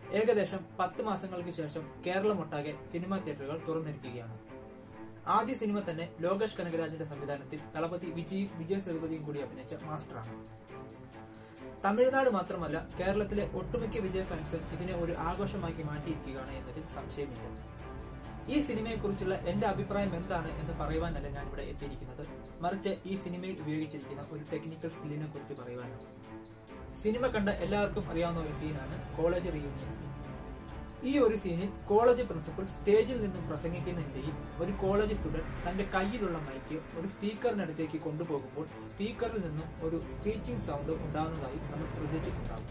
ഏകദേശം പത്ത് മാസങ്ങൾക്ക് ശേഷം കേരളമൊട്ടാകെ സിനിമാ തിയേറ്ററുകൾ തുറന്നിരിക്കുകയാണ് ആദ്യ സിനിമ തന്നെ ലോകേഷ് കനകരാജിന്റെ സംവിധാനത്തിൽ തളപതി വിജയും വിജയ് സേതുപതിയും കൂടി അഭിനയിച്ച മാസ്റ്ററാണ് തമിഴ്നാട് മാത്രമല്ല കേരളത്തിലെ ഒട്ടുമിക്ക വിജയ് ഫാൻസും ഇതിനെ ഒരു ആഘോഷമാക്കി മാറ്റിയിരിക്കുകയാണ് എന്നതിൽ സംശയമില്ല ഈ സിനിമയെക്കുറിച്ചുള്ള എന്റെ അഭിപ്രായം എന്താണ് എന്ന് പറയുവാനല്ല ഞാൻ ഇവിടെ എത്തിയിരിക്കുന്നത് മറിച്ച് ഈ സിനിമയിൽ ഉപയോഗിച്ചിരിക്കുന്ന ഒരു ടെക്നിക്കൽ സ്കില്ലിനെ കുറിച്ച് പറയുവാനാണ് സിനിമ കണ്ട എല്ലാവർക്കും അറിയാവുന്ന ഒരു സീനാണ് കോളേജ് റീയൂണിയൻ സീൻ ഈ ഒരു സീനിൽ കോളേജ് പ്രിൻസിപ്പൽ സ്റ്റേജിൽ നിന്നും പ്രസംഗിക്കുന്നതിന്റെയും ഒരു കോളേജ് സ്റ്റുഡന്റ് തന്റെ കയ്യിലുള്ള മൈക്ക് ഒരു സ്പീക്കറിനടുത്തേക്ക് കൊണ്ടുപോകുമ്പോൾ സ്പീക്കറിൽ നിന്നും ഒരു സ്ക്രീച്ചിങ് സൗണ്ട് ഉണ്ടാകുന്നതായി നമ്മൾ ശ്രദ്ധിച്ചിട്ടുണ്ടാകും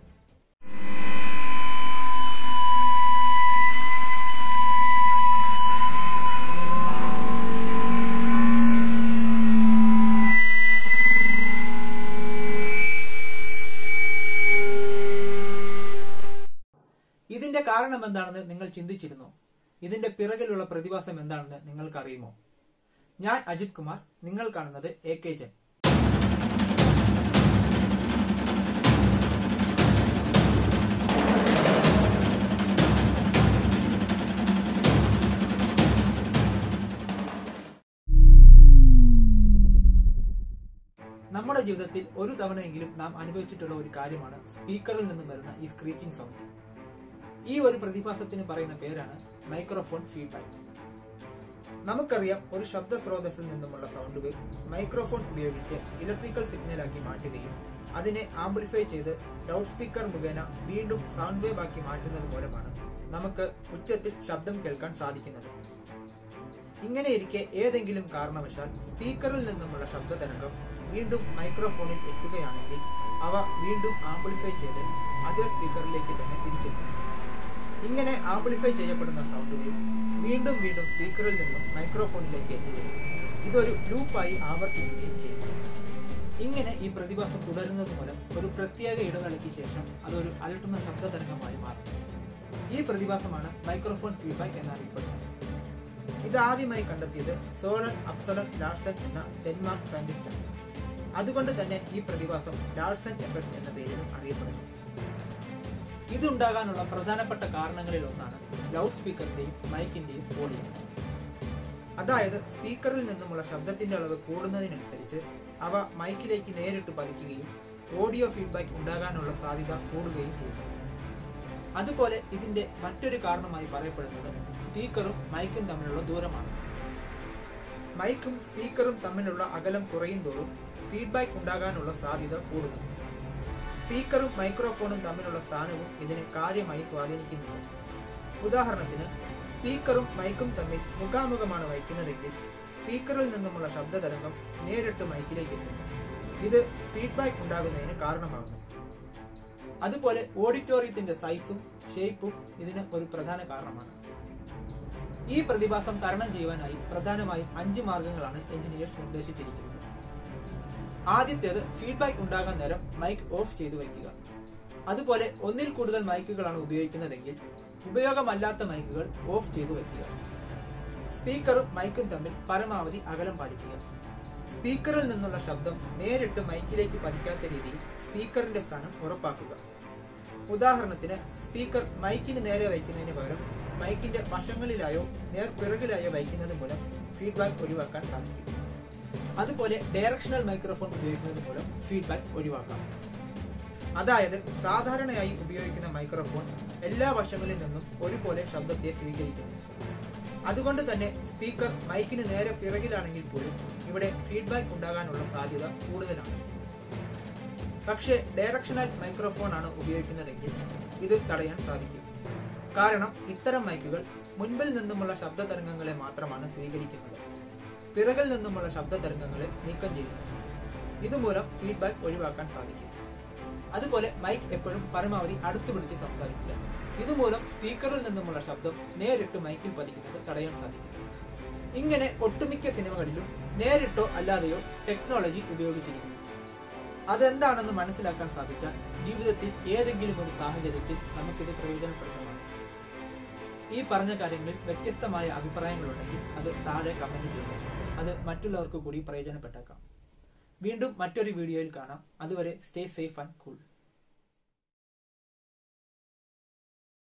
ഇതിന്റെ കാരണം എന്താണെന്ന് നിങ്ങൾ ചിന്തിച്ചിരുന്നോ ഇതിന്റെ പിറകിലുള്ള പ്രതിഭാസം എന്താണെന്ന് നിങ്ങൾക്ക് അറിയുമോ ഞാൻ അജിത് കുമാർ നിങ്ങൾ കാണുന്നത് എ കെ ജൻ നമ്മുടെ ജീവിതത്തിൽ ഒരു തവണയെങ്കിലും നാം അനുഭവിച്ചിട്ടുള്ള ഒരു കാര്യമാണ് സ്പീക്കറിൽ നിന്നും വരുന്ന ഈ സ്ക്രീച്ചിങ് സൗണ്ട് ഈ ഒരു പ്രതിഭാസത്തിന് പറയുന്ന പേരാണ് മൈക്രോഫോൺ ഫീഡ്ബാക്ക് നമുക്കറിയാം ഒരു ശബ്ദ സ്രോതസ്സിൽ നിന്നുമുള്ള സൗണ്ട് വേവ് മൈക്രോഫോൺ ഉപയോഗിച്ച് ഇലക്ട്രിക്കൽ സിഗ്നലാക്കി മാറ്റുകയും അതിനെ ആംപ്ലിഫൈ ചെയ്ത് ലൗഡ് സ്പീക്കർ മുഖേന വീണ്ടും സൗണ്ട് വേവ് ആക്കി മാറ്റുന്നത് മൂലമാണ് നമുക്ക് ഉച്ചത്തിൽ ശബ്ദം കേൾക്കാൻ സാധിക്കുന്നത് ഇങ്ങനെ ഇരിക്കെ ഏതെങ്കിലും കാരണവശാൽ സ്പീക്കറിൽ നിന്നുമുള്ള ശബ്ദ തരംഗം വീണ്ടും മൈക്രോഫോണിൽ എത്തുകയാണെങ്കിൽ അവ വീണ്ടും ആംപ്ലിഫൈ ചെയ്ത് അതേ സ്പീക്കറിലേക്ക് തന്നെ തിരിച്ചെത്തും ഇങ്ങനെ ആംപ്ലിഫൈ ചെയ്യപ്പെടുന്ന സൗണ്ട് വേവ് വീണ്ടും വീണ്ടും സ്പീക്കറിൽ നിന്നും മൈക്രോഫോണിലേക്ക് എത്തുകയും ഇതൊരു ലൂപ്പായി ആവർത്തിക്കുകയും ചെയ്യും ഇങ്ങനെ ഈ പ്രതിഭാസം തുടരുന്നത് മൂലം ഒരു പ്രത്യേക ഇടവേളയ്ക്ക് ശേഷം അതൊരു അലട്ടുന്ന ശബ്ദ തരംഗമായി മാറും ഈ പ്രതിഭാസമാണ് മൈക്രോഫോൺ ഫീഡ്ബാക്ക് എന്നറിയപ്പെടുന്നത് ഇത് ആദ്യമായി കണ്ടെത്തിയത് സോളൻ അപ്സലൻ ലാർസൻ എന്ന ഡെൻമാർക്ക് സയന്റിസ്റ്റാണ് അതുകൊണ്ട് തന്നെ ഈ പ്രതിഭാസം ലാർസൻ എഫക്ട് എന്ന പേരിലും അറിയപ്പെടുന്നു ഇതുണ്ടാകാനുള്ള പ്രധാനപ്പെട്ട കാരണങ്ങളിൽ ഒന്നാണ് ലൗഡ് സ്പീക്കറിന്റെയും മൈക്കിന്റെയും വോളിയം അതായത് സ്പീക്കറിൽ നിന്നുമുള്ള ശബ്ദത്തിന്റെ അളവ് കൂടുന്നതിനനുസരിച്ച് അവ മൈക്കിലേക്ക് നേരിട്ട് പതിക്കുകയും ഓഡിയോ ഫീഡ്ബാക്ക് ഉണ്ടാകാനുള്ള സാധ്യത കൂടുകയും ചെയ്യുന്നു അതുപോലെ ഇതിന്റെ മറ്റൊരു കാരണമായി പറയപ്പെടുന്നത് സ്പീക്കറും മൈക്കും തമ്മിലുള്ള ദൂരമാണ് മൈക്കും സ്പീക്കറും തമ്മിലുള്ള അകലം കുറയും തോറും ഫീഡ്ബാക്ക് ഉണ്ടാകാനുള്ള സാധ്യത കൂടുന്നു സ്പീക്കറും മൈക്രോഫോണും തമ്മിലുള്ള സ്ഥാനവും ഇതിനെ കാര്യമായി സ്വാധീനിക്കുന്നുണ്ട് ഉദാഹരണത്തിന് സ്പീക്കറും മൈക്കും തമ്മിൽ മുഖാമുഖമാണ് വയ്ക്കുന്നതെങ്കിൽ സ്പീക്കറിൽ നിന്നുമുള്ള ശബ്ദ തരംഗം നേരിട്ട് മൈക്കിലേക്ക് എത്തുന്നു ഇത് ഫീഡ്ബാക്ക് ഉണ്ടാകുന്നതിന് കാരണമാകുന്നു അതുപോലെ ഓഡിറ്റോറിയത്തിന്റെ സൈസും ഷേപ്പും ഇതിന് ഒരു പ്രധാന കാരണമാണ് ഈ പ്രതിഭാസം തരണം ചെയ്യുവാനായി പ്രധാനമായും അഞ്ച് മാർഗങ്ങളാണ് എഞ്ചിനീയേഴ്സ് നിർദ്ദേശിച്ചിരിക്കുന്നത് ആദ്യത്തേത് ഫീഡ്ബാക്ക് ഉണ്ടാകാൻ നേരം മൈക്ക് ഓഫ് ചെയ്തു വയ്ക്കുക അതുപോലെ ഒന്നിൽ കൂടുതൽ മൈക്കുകളാണ് ഉപയോഗിക്കുന്നതെങ്കിൽ ഉപയോഗമല്ലാത്ത മൈക്കുകൾ ഓഫ് ചെയ്തു വയ്ക്കുക സ്പീക്കറും മൈക്കും തമ്മിൽ പരമാവധി അകലം പാലിക്കുക സ്പീക്കറിൽ നിന്നുള്ള ശബ്ദം നേരിട്ട് മൈക്കിലേക്ക് പതിക്കാത്ത രീതിയിൽ സ്പീക്കറിന്റെ സ്ഥാനം ഉറപ്പാക്കുക ഉദാഹരണത്തിന് സ്പീക്കർ മൈക്കിന് നേരെ വയ്ക്കുന്നതിന് പകരം മൈക്കിന്റെ വശങ്ങളിലായോ നേർപിറകിലായോ വയ്ക്കുന്നത് മൂലം ഫീഡ്ബാക്ക് ഒഴിവാക്കാൻ സാധിക്കും അതുപോലെ ഡയറക്ഷണൽ മൈക്രോഫോൺ ഉപയോഗിക്കുന്നത് മൂലം ഫീഡ്ബാക്ക് ഒഴിവാക്കാം അതായത് സാധാരണയായി ഉപയോഗിക്കുന്ന മൈക്രോഫോൺ എല്ലാ വശങ്ങളിൽ നിന്നും ഒരുപോലെ ശബ്ദത്തെ സ്വീകരിക്കുന്നു അതുകൊണ്ട് തന്നെ സ്പീക്കർ മൈക്കിന് നേരെ പിറകിലാണെങ്കിൽ പോലും ഇവിടെ ഫീഡ്ബാക്ക് ഉണ്ടാകാനുള്ള സാധ്യത കൂടുതലാണ് പക്ഷേ ഡയറക്ഷണൽ മൈക്രോഫോൺ ആണ് ഉപയോഗിക്കുന്നതെങ്കിൽ ഇത് തടയാൻ സാധിക്കും കാരണം ഇത്തരം മൈക്കുകൾ മുൻപിൽ നിന്നുമുള്ള ശബ്ദ തരംഗങ്ങളെ മാത്രമാണ് സ്വീകരിക്കുന്നത് പിറകിൽ നിന്നുമുള്ള ശബ്ദ തരംഗങ്ങളെ നീക്കം ചെയ്യുന്നു ഇതുമൂലം ഫീഡ്ബാക്ക് ഒഴിവാക്കാൻ സാധിക്കും അതുപോലെ മൈക്ക് എപ്പോഴും പരമാവധി അടുത്ത് പിടിച്ച് സംസാരിക്കുക ഇതുമൂലം സ്പീക്കറിൽ നിന്നുമുള്ള ശബ്ദം നേരിട്ട് മൈക്കിൽ പതിക്കുന്നത് തടയാൻ സാധിക്കും ഇങ്ങനെ ഒട്ടുമിക്ക സിനിമകളിലും നേരിട്ടോ അല്ലാതെയോ ടെക്നോളജി ഉപയോഗിച്ചിരിക്കുന്നു അതെന്താണെന്ന് മനസ്സിലാക്കാൻ സാധിച്ചാൽ ജീവിതത്തിൽ ഏതെങ്കിലും ഒരു സാഹചര്യത്തിൽ നമുക്കിത് പ്രയോജനപ്പെടുന്നതാണ് ഈ പറഞ്ഞ കാര്യങ്ങളിൽ വ്യത്യസ്തമായ അഭിപ്രായങ്ങളുണ്ടെങ്കിൽ അത് താഴെ കമന്റ് ചെയ്യുക അത് മറ്റുള്ളവർക്ക് കൂടി പ്രയോജനപ്പെട്ടേക്കാം വീണ്ടും മറ്റൊരു വീഡിയോയിൽ കാണാം അതുവരെ സ്റ്റേ സേഫ് ആൻഡ് കൂൾ